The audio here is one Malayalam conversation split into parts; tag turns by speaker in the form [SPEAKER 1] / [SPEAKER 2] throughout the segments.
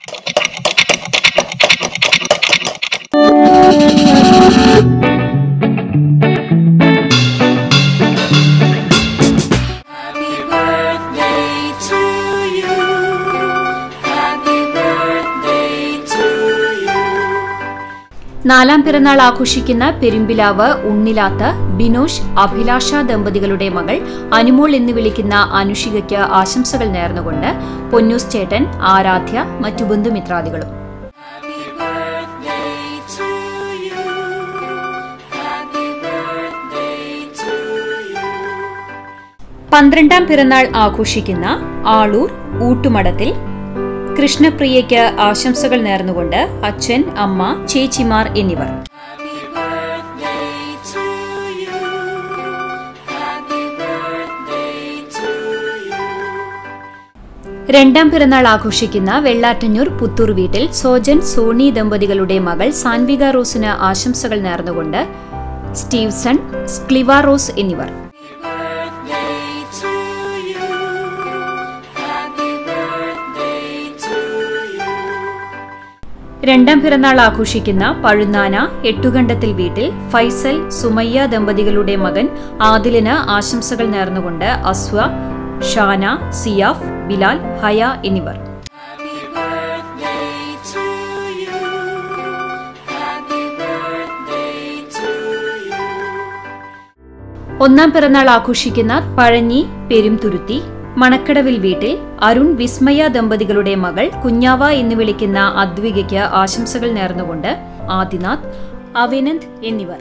[SPEAKER 1] Happy birthday to you. Happy birthday to you.
[SPEAKER 2] നാലാം പിറന്നാൾ ആഘോഷിക്കുന്ന പെരുമ്പിലാവ് ഉണ്ണിലാത്ത ബിനോഷ് അഭിലാഷ ദമ്പതികളുടെ മകൾ അനുമോൾ എന്ന് വിളിക്കുന്ന അനുഷികയ്ക്ക് ആശംസകൾ നേർന്നുകൊണ്ട് പൊന്നൂസ് ചേട്ടൻ ആരാധ്യ മറ്റു ബന്ധുമിത്രാദികളും
[SPEAKER 1] Happy birthday to you. Happy birthday to you.
[SPEAKER 2] പന്ത്രണ്ടാം പിറന്നാൾ ആഘോഷിക്കുന്ന ആളൂർ ഊട്ടുമടത്തിൽ കൃഷ്ണപ്രിയയ്ക്ക് ആശംസകൾ നേർന്നുകൊണ്ട് അച്ഛൻ അമ്മ ചേച്ചിമാർ എന്നിവർ
[SPEAKER 1] Happy birthday to you. Happy birthday to you.
[SPEAKER 2] രണ്ടാം പിറന്നാൾ ആഘോഷിക്കുന്ന വെള്ളാറ്റഞ്ഞൂർ പുത്തൂർ വീട്ടിൽ സോജൻ സോണി ദമ്പതികളുടെ മകൾ സാൻവിക റോസിന് ആശംസകൾ നേർന്നുകൊണ്ട് സ്റ്റീവ്സൺ സ്ക്ലിവ റോസ് എന്നിവർ
[SPEAKER 1] birthday to you. Happy birthday to you.
[SPEAKER 2] രണ്ടാം പിറന്നാൾ ആഘോഷിക്കുന്ന പഴുന്നാന എട്ടുകണ്ടത്തിൽ വീട്ടിൽ ഫൈസൽ സുമയ്യ ദമ്പതികളുടെ മകൻ ആദിലിന് ആശംസകൾ നേർന്നുകൊണ്ട് അസ്വ ഷാന സിയാഫ് ബിലാൽ ഹയ എന്നിവർ
[SPEAKER 1] Happy birthday to you. Happy birthday to you.
[SPEAKER 2] ഒന്നാം പിറന്നാൾ ആഘോഷിക്കുന്ന പഴഞ്ഞി പെരുംതുരുത്തി മണക്കടവിൽ വീട്ടിൽ അരുൺ വിസ്മയ ദമ്പതികളുടെ മകൾ കുഞ്ഞാവ എന്ന് വിളിക്കുന്ന അദ്വികയ്ക്ക് ആശംസകൾ നേർന്നുകൊണ്ട് ആദിനാഥ് അവിനന്ദ് എന്നിവർ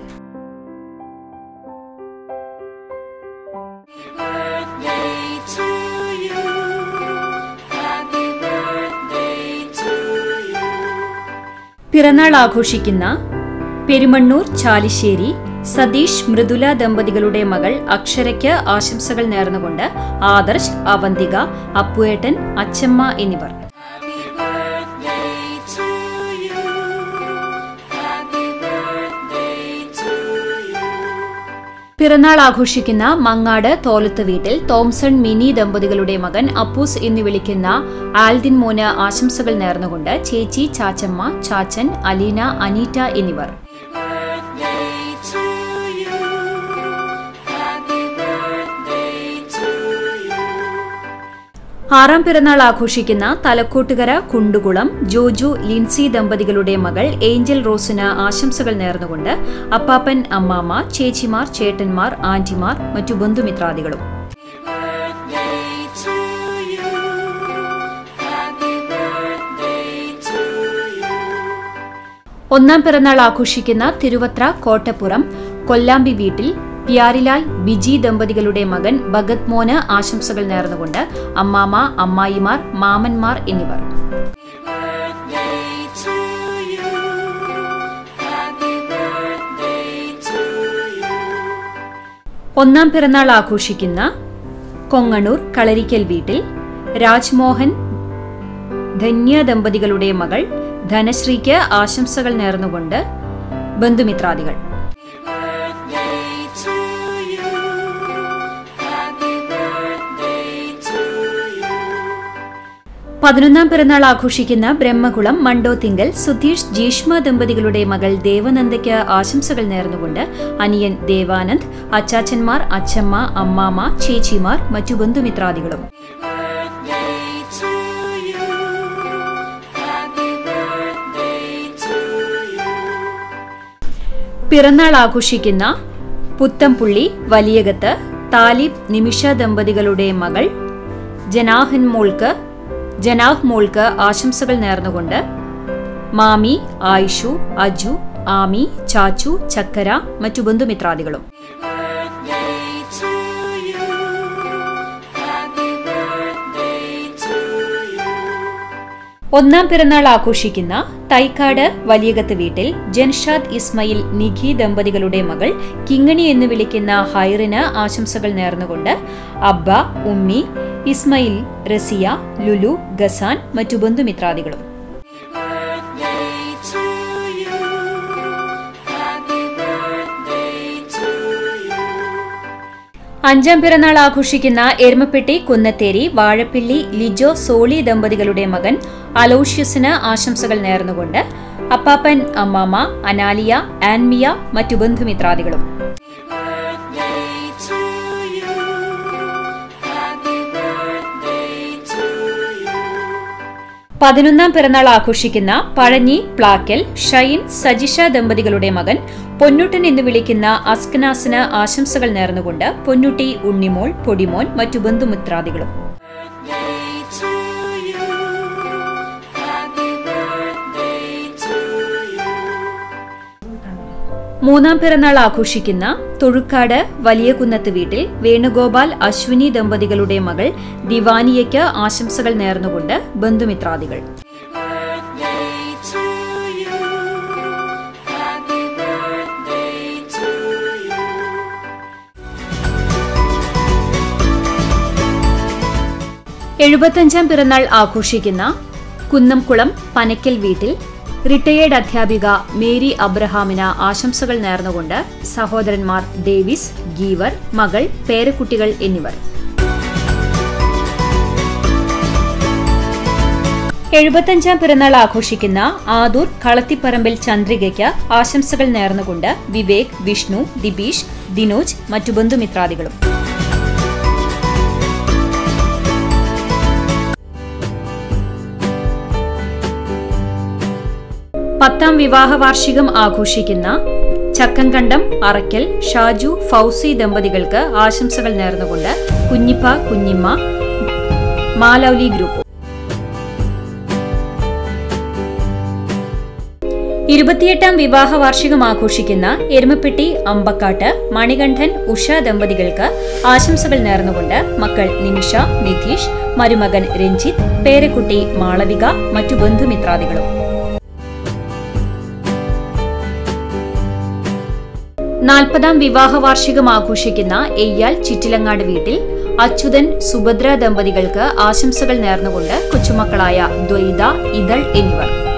[SPEAKER 1] birthday to you. Happy birthday to you.
[SPEAKER 2] പിറന്നാൾ ആഘോഷിക്കുന്ന പെരുമണ്ണൂർ ചാലിശ്ശേരി സതീഷ് മൃദുല ദമ്പതികളുടെ മകൾ അക്ഷരയ്ക്ക് ആശംസകൾ നേർന്നുകൊണ്ട് ആദർശ് അവന്തിക അപ്പുവേട്ടൻ അച്ചമ്മ എന്നിവർ
[SPEAKER 1] Happy birthday to you. Happy birthday to you.
[SPEAKER 2] പിറന്നാൾ ആഘോഷിക്കുന്ന മങ്ങാട് തോലത്ത് വീട്ടിൽ തോംസൺ മിനി ദമ്പതികളുടെ മകൻ അപ്പൂസ് എന്ന് വിളിക്കുന്ന ആൽദിൻ മോന് ആശംസകൾ നേർന്നുകൊണ്ട് ചേച്ചി ചാച്ചമ്മ ചാച്ചൻ അലീന അനീറ്റ എന്നിവർ
[SPEAKER 1] birthday to you. Happy birthday to you.
[SPEAKER 2] ആറാം പിറന്നാൾ ആഘോഷിക്കുന്ന തലക്കോട്ടുകര കുണ്ടുകുളം ജോജു ലിൻസി ദമ്പതികളുടെ മകൾ ഏഞ്ചൽ റോസിന് ആശംസകൾ നേർന്നുകൊണ്ട് അപ്പാപ്പൻ അമ്മാമ്മ ചേച്ചിമാർ ചേട്ടന്മാർ ആന്റിമാർ മറ്റു ബന്ധുമിത്രാദികളും
[SPEAKER 1] birthday to you. Happy birthday to you.
[SPEAKER 2] ഒന്നാം പിറന്നാൾ ആഘോഷിക്കുന്ന തിരുവത്ര കോട്ടപ്പുറം കൊല്ലാമ്പി വീട്ടിൽ പ്യാരിലാൽ ബിജി ദമ്പതികളുടെ മകൻ ഭഗത് മോന് ആശംസകൾ നേർന്നുകൊണ്ട് അമ്മാമ അമ്മായിമാർ മാമന്മാർ എന്നിവർ
[SPEAKER 1] birthday to you. Happy birthday to you.
[SPEAKER 2] ഒന്നാം പിറന്നാൾ ആഘോഷിക്കുന്ന കൊങ്ങണൂർ കളരിക്കൽ വീട്ടിൽ രാജ്മോഹൻ ധന്യ ദമ്പതികളുടെ മകൾ ധനശ്രീക്ക് ആശംസകൾ നേർന്നുകൊണ്ട് ബന്ധുമിത്രാദികൾ
[SPEAKER 1] birthday to you. Happy birthday to you.
[SPEAKER 2] പതിനൊന്നാം പിറന്നാൾ ആഘോഷിക്കുന്ന ബ്രഹ്മകുളം മണ്ടോത്തിങ്കൽ സുധീഷ് ജീഷ്മ ദമ്പതികളുടെ മകൾ ദേവനന്ദയ്ക്ക് ആശംസകൾ നേർന്നുകൊണ്ട് അനിയൻ ദേവാനന്ദ് അച്ചാച്ചന്മാർ അച്ചമ്മ അമ്മാമ്മ ചേച്ചിമാർ മറ്റു ബന്ധുമിത്രാദികളും
[SPEAKER 1] birthday to you. Happy birthday to you.
[SPEAKER 2] പിറന്നാൾ ആഘോഷിക്കുന്ന പുത്തംപുള്ളി വലിയകത്ത് താലിബ് നിമിഷ ദമ്പതികളുടെ മകൾ ജനാഹൻ മോൾക്ക് ജനാഹ് മോൾക്ക് ആശംസകൾ നേർന്നുകൊണ്ട് മാമി ആയിഷു അജു ആമി ചാച്ചു ചക്കര മറ്റു ബന്ധുമിത്രാദികളും
[SPEAKER 1] birthday to you. Happy birthday to you.
[SPEAKER 2] ഒന്നാം പിറന്നാൾ ആഘോഷിക്കുന്ന തൈക്കാട് വലിയകത്ത് വീട്ടിൽ ജൻഷാദ് ഇസ്മയിൽ നിഖി ദമ്പതികളുടെ മകൾ കിങ്ങണി എന്ന് വിളിക്കുന്ന ഹൈറിന് ആശംസകൾ നേർന്നുകൊണ്ട് അബ്ബ ഉമ്മി ഇസ്മയിൽ റസിയ ലുലു ഗസാൻ മറ്റു ബന്ധുമിത്രാദികളും
[SPEAKER 1] birthday to you. Happy birthday to you.
[SPEAKER 2] അഞ്ചാം പിറന്നാൾ ആഘോഷിക്കുന്ന എരുമപ്പെട്ടി കുന്നത്തേരി വാഴപ്പിള്ളി ലിജോ സോളി ദമ്പതികളുടെ മകൻ അലോഷ്യസിന് ആശംസകൾ നേർന്നുകൊണ്ട് അപ്പാപ്പൻ അമ്മാമ അനാലിയ ആൻമിയ മറ്റു ബന്ധുമിത്രാദികളും
[SPEAKER 1] birthday to you. Happy birthday to you.
[SPEAKER 2] പതിനൊന്നാം പിറന്നാൾ ആഘോഷിക്കുന്ന പഴഞ്ഞി പ്ലാക്കൽ ഷൈൻ സജിഷ ദമ്പതികളുടെ മകൻ പൊന്നുട്ടൻ എന്ന് വിളിക്കുന്ന അസ്കനാസിന് ആശംസകൾ നേർന്നുകൊണ്ട് പൊന്നുട്ടി ഉണ്ണിമോൾ പൊടിമോൻ മറ്റു ബന്ധുമിത്രാദികളും
[SPEAKER 1] Birthday to you. Happy birthday to you.
[SPEAKER 2] മൂന്നാം പിറന്നാൾ ആഘോഷിക്കുന്ന തൊഴുക്കാട് വലിയകുന്നത്ത് വീട്ടിൽ വേണുഗോപാൽ അശ്വിനി ദമ്പതികളുടെ മകൾ ദിവാനിയയ്ക്ക് ആശംസകൾ നേർന്നുകൊണ്ട് ബന്ധുമിത്രാദികൾ
[SPEAKER 1] Birthday to you. Happy birthday to you.
[SPEAKER 2] എഴുപത്തഞ്ചാം പിറന്നാൾ ആഘോഷിക്കുന്ന കുന്നംകുളം പനക്കൽ വീട്ടിൽ റിട്ടയേർഡ് അധ്യാപിക മേരി അബ്രഹാമിന് ആശംസകൾ നേർന്നുകൊണ്ട് സഹോദരന്മാർ ഡേവിസ് ഗീവർ മകൾ പേരക്കുട്ടികൾ എന്നിവർ എഴുപത്തഞ്ചാം പിറന്നാൾ ആഘോഷിക്കുന്ന ആദൂർ കളത്തിപ്പറമ്പിൽ ചന്ദ്രികയ്ക്ക് ആശംസകൾ നേർന്നുകൊണ്ട് വിവേക് വിഷ്ണു ദിബീഷ് ദിനോജ് മറ്റു ബന്ധുമിത്രാദികളും പത്താം വിവാഹ വാർഷികം ആഘോഷിക്കുന്ന ചക്കങ്കണ്ടം അറയ്ക്കൽ ഷാജു ഫൗസി ദമ്പതികൾക്ക് ആശംസകൾ നേർന്നുകൊണ്ട് കുഞ്ഞിപ്പ കുഞ്ഞിമ്മ മാലൗലി ഗ്രൂപ്പ് ഇരുപത്തിയെട്ടാം വിവാഹ വാർഷികം ആഘോഷിക്കുന്ന എരുമപ്പെട്ടി അമ്പക്കാട്ട് മണികണ്ഠൻ ഉഷ ദമ്പതികൾക്ക് ആശംസകൾ നേർന്നുകൊണ്ട് മക്കൾ നിമിഷ നിധീഷ് മരുമകൻ രഞ്ജിത്ത് പേരക്കുട്ടി മാളവിക മറ്റു ബന്ധുമിത്രാദികളും നാൽപ്പതാം വിവാഹ വാർഷികം ആഘോഷിക്കുന്ന എയ്യാൽ ചിറ്റിലങ്ങാട് വീട്ടിൽ അച്യുതൻ സുഭദ്ര ദമ്പതികൾക്ക് ആശംസകൾ നേർന്നുകൊണ്ട് കൊച്ചുമക്കളായ ദ്വൈത ഇതൾ എന്നിവർ